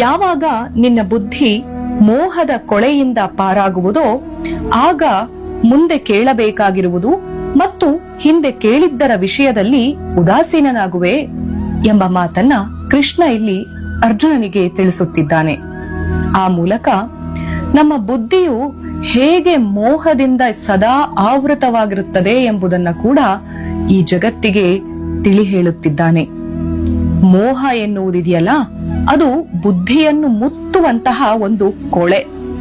ಯಾವಾಗ ನಿನ್ನ ಬುದ್ಧಿ ಮೋಹದ ಕೊಳೆಯಿಂದ ಪಾರಾಗುವುದೋ ಆಗ ಮುಂದೆ ಕೇಳಬೇಕಾಗಿರುವುದು ಮತ್ತು ಹಿಂದೆ ಕೇಳಿದ್ದರ ವಿಷಯದಲ್ಲಿ ಉದಾಸೀನನಾಗುವೆ ಎಂಬ ಮಾತನ್ನ ಕೃಷ್ಣ ಇಲ್ಲಿ ಅರ್ಜುನನಿಗೆ ತಿಳಿಸುತ್ತಿದ್ದಾನೆ ಆ ಮೂಲಕ ನಮ್ಮ ಬುದ್ಧಿಯು ಹೇಗೆ ಮೋಹದಿಂದ ಸದಾ ಆವೃತವಾಗಿರುತ್ತದೆ ಎಂಬುದನ್ನ ಕೂಡ ಈ ಜಗತ್ತಿಗೆ ತಿಳಿ ಹೇಳುತ್ತಿದ್ದಾನೆ ಮೋಹ ಎನ್ನುವುದಿದೆಯಲ್ಲ ಅದು ಬುದ್ಧಿಯನ್ನು ಮುತ್ತುವಂತಹ ಒಂದು ಕೊಳೆ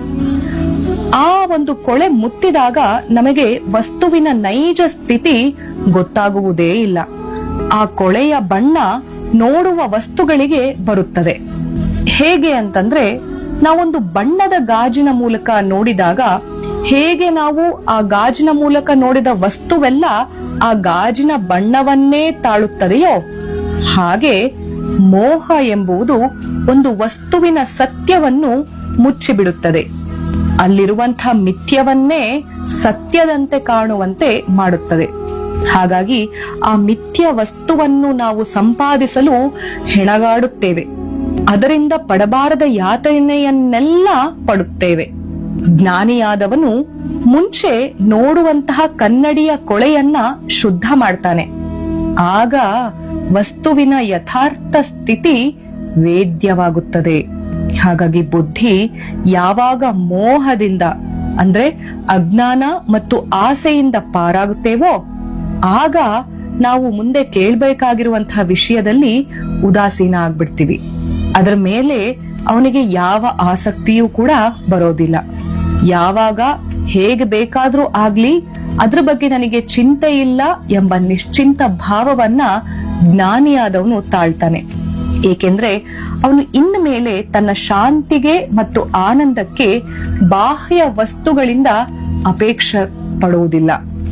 ಆ ಒಂದು ಕೊಳೆ ಮುತ್ತಿದಾಗ ನಮಗೆ ವಸ್ತುವಿನ ನೈಜ ಸ್ಥಿತಿ ಗೊತ್ತಾಗುವುದೇ ಇಲ್ಲ ಆ ಕೊಳೆಯ ಬಣ್ಣ ನೋಡುವ ವಸ್ತುಗಳಿಗೆ ಬರುತ್ತದೆ ಹೇಗೆ ಅಂತಂದ್ರೆ ನಾವೊಂದು ಬಣ್ಣದ ಗಾಜಿನ ಮೂಲಕ ನೋಡಿದಾಗ ಹೇಗೆ ನಾವು ಆ ಗಾಜಿನ ಮೂಲಕ ನೋಡಿದ ವಸ್ತುವೆಲ್ಲ ಆ ಗಾಜಿನ ಬಣ್ಣವನ್ನೇ ತಾಳುತ್ತದೆಯೋ ಹಾಗೆ ಮೋಹ ಎಂಬುದು ಒಂದು ವಸ್ತುವಿನ ಸತ್ಯವನ್ನು ಮುಚ್ಚಿಬಿಡುತ್ತದೆ ಅಲ್ಲಿರುವಂಥ ಮಿಥ್ಯವನ್ನೇ ಸತ್ಯದಂತೆ ಕಾಣುವಂತೆ ಮಾಡುತ್ತದೆ ಹಾಗಾಗಿ ಆ ಮಿಥ್ಯ ವಸ್ತುವನ್ನು ನಾವು ಸಂಪಾದಿಸಲು ಹೆಣಗಾಡುತ್ತೇವೆ ಅದರಿಂದ ಪಡಬಾರದ ಯಾತನೆಯನ್ನೆಲ್ಲ ಪಡುತ್ತೇವೆ ಜ್ಞಾನಿಯಾದವನು ಮುಂಚೆ ನೋಡುವಂತಹ ಕನ್ನಡಿಯ ಕೊಳೆಯನ್ನ ಶುದ್ಧ ಮಾಡ್ತಾನೆ ಆಗ ವಸ್ತುವಿನ ಯಥಾರ್ಥ ಸ್ಥಿತಿ ವೇದ್ಯವಾಗುತ್ತದೆ ಹಾಗಾಗಿ ಬುದ್ಧಿ ಯಾವಾಗ ಮೋಹದಿಂದ ಅಂದ್ರೆ ಅಜ್ಞಾನ ಮತ್ತು ಆಸೆಯಿಂದ ಪಾರಾಗುತ್ತೇವೋ ಆಗ ನಾವು ಮುಂದೆ ಕೇಳ್ಬೇಕಾಗಿರುವಂತಹ ವಿಷಯದಲ್ಲಿ ಉದಾಸೀನ ಆಗ್ಬಿಡ್ತೀವಿ ಅದರ ಮೇಲೆ ಅವನಿಗೆ ಯಾವ ಆಸಕ್ತಿಯೂ ಕೂಡ ಬರೋದಿಲ್ಲ ಯಾವಾಗ ಹೇಗೆ ಬೇಕಾದ್ರೂ ಆಗ್ಲಿ ಅದ್ರ ಬಗ್ಗೆ ನನಗೆ ಚಿಂತೆ ಇಲ್ಲ ಎಂಬ ನಿಶ್ಚಿಂತ ಭಾವವನ್ನ ಜ್ಞಾನಿಯಾದವನು ತಾಳ್ತಾನೆ ಏಕೆಂದ್ರೆ ಅವನು ಇನ್ನು ಮೇಲೆ ತನ್ನ ಶಾಂತಿಗೆ ಮತ್ತು ಆನಂದಕ್ಕೆ ಬಾಹ್ಯ ವಸ್ತುಗಳಿಂದ ಅಪೇಕ್ಷೆ ಪಡುವುದಿಲ್ಲ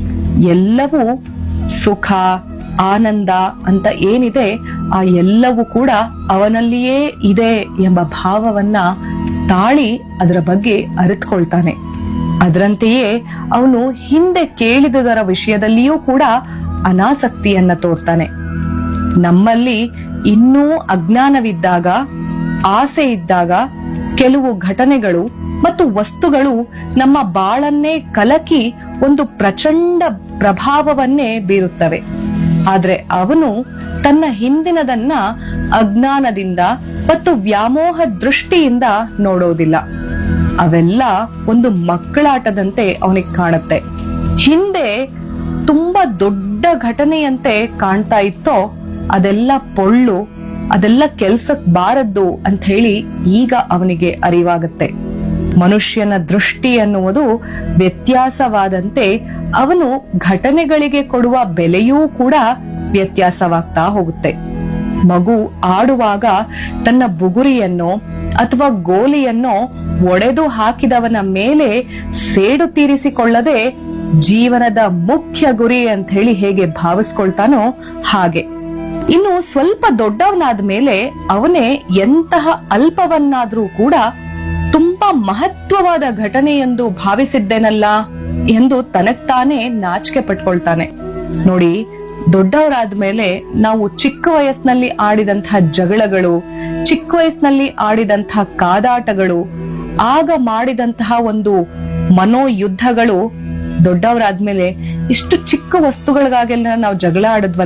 ಎಲ್ಲವೂ ಸುಖ ಆನಂದ ಅಂತ ಏನಿದೆ ಆ ಎಲ್ಲವೂ ಕೂಡ ಅವನಲ್ಲಿಯೇ ಇದೆ ಎಂಬ ಭಾವವನ್ನ ತಾಳಿ ಅದರ ಬಗ್ಗೆ ಅರಿತುಕೊಳ್ತಾನೆ ಅದರಂತೆಯೇ ಅವನು ಹಿಂದೆ ಕೇಳಿದುದರ ವಿಷಯದಲ್ಲಿಯೂ ಕೂಡ ಅನಾಸಕ್ತಿಯನ್ನ ತೋರ್ತಾನೆ ನಮ್ಮಲ್ಲಿ ಇನ್ನೂ ಅಜ್ಞಾನವಿದ್ದಾಗ ಆಸೆ ಇದ್ದಾಗ ಕೆಲವು ಘಟನೆಗಳು ಮತ್ತು ವಸ್ತುಗಳು ನಮ್ಮ ಬಾಳನ್ನೇ ಕಲಕಿ ಒಂದು ಪ್ರಚಂಡ ಪ್ರಭಾವವನ್ನೇ ಬೀರುತ್ತವೆ ಆದ್ರೆ ಅವನು ತನ್ನ ಹಿಂದಿನದನ್ನ ಅಜ್ಞಾನದಿಂದ ಮತ್ತು ವ್ಯಾಮೋಹ ದೃಷ್ಟಿಯಿಂದ ನೋಡೋದಿಲ್ಲ ಅವೆಲ್ಲ ಒಂದು ಮಕ್ಕಳಾಟದಂತೆ ಅವನಿಗೆ ಕಾಣುತ್ತೆ ಹಿಂದೆ ತುಂಬಾ ದೊಡ್ಡ ಘಟನೆಯಂತೆ ಕಾಣ್ತಾ ಇತ್ತೋ ಅದೆಲ್ಲ ಪೊಳ್ಳು ಅದೆಲ್ಲ ಕೆಲ್ಸಕ್ ಬಾರದ್ದು ಅಂತ ಹೇಳಿ ಈಗ ಅವನಿಗೆ ಅರಿವಾಗತ್ತೆ ಮನುಷ್ಯನ ದೃಷ್ಟಿ ಎನ್ನುವುದು ವ್ಯತ್ಯಾಸವಾದಂತೆ ಅವನು ಘಟನೆಗಳಿಗೆ ಕೊಡುವ ಬೆಲೆಯೂ ಕೂಡ ವ್ಯತ್ಯಾಸವಾಗ್ತಾ ಹೋಗುತ್ತೆ ಮಗು ಆಡುವಾಗ ತನ್ನ ಬುಗುರಿಯನ್ನೋ ಅಥವಾ ಗೋಲಿಯನ್ನೋ ಒಡೆದು ಹಾಕಿದವನ ಮೇಲೆ ಸೇಡು ತೀರಿಸಿಕೊಳ್ಳದೆ ಜೀವನದ ಮುಖ್ಯ ಗುರಿ ಅಂತ ಹೇಳಿ ಹೇಗೆ ಭಾವಿಸ್ಕೊಳ್ತಾನೋ ಹಾಗೆ ಇನ್ನು ಸ್ವಲ್ಪ ದೊಡ್ಡವನಾದ ಮೇಲೆ ಅವನೇ ಎಂತಹ ಅಲ್ಪವನ್ನಾದ್ರೂ ಕೂಡ ತುಂಬಾ ಮಹತ್ವವಾದ ಘಟನೆ ಎಂದು ಭಾವಿಸಿದ್ದೇನಲ್ಲ ಎಂದು ತನಗ್ತಾನೆ ನಾಚಿಕೆ ಪಟ್ಕೊಳ್ತಾನೆ ನೋಡಿ ದೊಡ್ಡವರಾದ್ಮೇಲೆ ನಾವು ಚಿಕ್ಕ ವಯಸ್ಸಿನಲ್ಲಿ ಆಡಿದಂತಹ ಜಗಳಗಳು ಚಿಕ್ಕ ವಯಸ್ಸಿನಲ್ಲಿ ಆಡಿದಂತಹ ಕಾದಾಟಗಳು ಆಗ ಮಾಡಿದಂತಹ ಒಂದು ಮನೋಯುದ್ಧಗಳು ದೊಡ್ಡವರಾದ್ಮೇಲೆ ಇಷ್ಟು ಚಿಕ್ಕ ವಸ್ತುಗಳಿಗಾಗೆಲ್ಲ ನಾವು ಜಗಳ ಆಡಿದ್ವಲ್ಲ